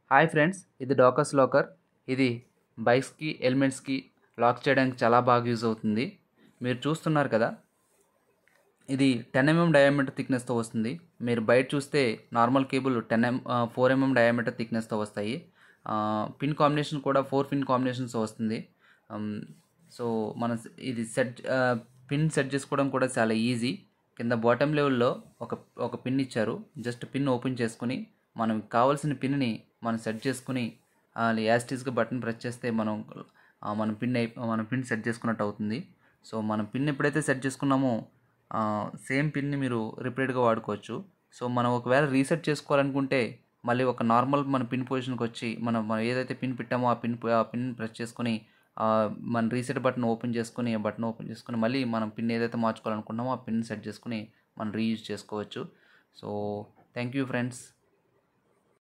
hi friends ఇది డాకస్ locker ఇది బైక్స్కి ఎలిమెంట్స్కి lock చేయడానికి చాలా బాగా యూజ్ అవుతుంది మీరు చూస్తున్నారు కదా ఇది టెన్ ఎంఎం డయామీటర్ థిక్నెస్తో వస్తుంది మీరు బయట చూస్తే normal cable ten M four MM diameter థిక్నెస్తో వస్తాయి పిన్ కాంబినేషన్ కూడా ఫోర్ పిన్ కాంబినేషన్స్ వస్తుంది సో మన ఇది సెట్ పిన్ సెట్ చేసుకోవడం కూడా చాలా ఈజీ కింద బాటమ్ లెవెల్లో ఒక ఒక పిన్ ఇచ్చారు జస్ట్ పిన్ ఓపెన్ చేసుకుని మనం కావాల్సిన పిన్ని మనం సెట్ చేసుకుని యాస్టీస్గా బటన్ ప్రెస్ చేస్తే మనం ఆ, మన పిన్ అయి మన పిన్ సెట్ చేసుకున్నట్టు అవుతుంది సో మనం పిన్ ఎప్పుడైతే సెట్ చేసుకున్నామో సేమ్ పిన్ని మీరు రిపీటెడ్గా వాడుకోవచ్చు సో మనం ఒకవేళ రీసెట్ చేసుకోవాలనుకుంటే మళ్ళీ ఒక నార్మల్ మన పిన్ పొజిషన్కి వచ్చి మనం మనం ఏదైతే పిన్ పెట్టామో ఆ పిన్ ఆ పిన్ ప్రెస్ చేసుకొని ఆ, మన రీసెట్ బటన్ ఓపెన్ చేసుకుని ఆ బటన్ ఓపెన్ చేసుకుని మళ్ళీ మనం పిన్ ఏదైతే మార్చుకోవాలనుకున్నామో ఆ పిన్ సెట్ చేసుకుని మనం రీయూజ్ చేసుకోవచ్చు సో థ్యాంక్ యూ ఫ్రెండ్స్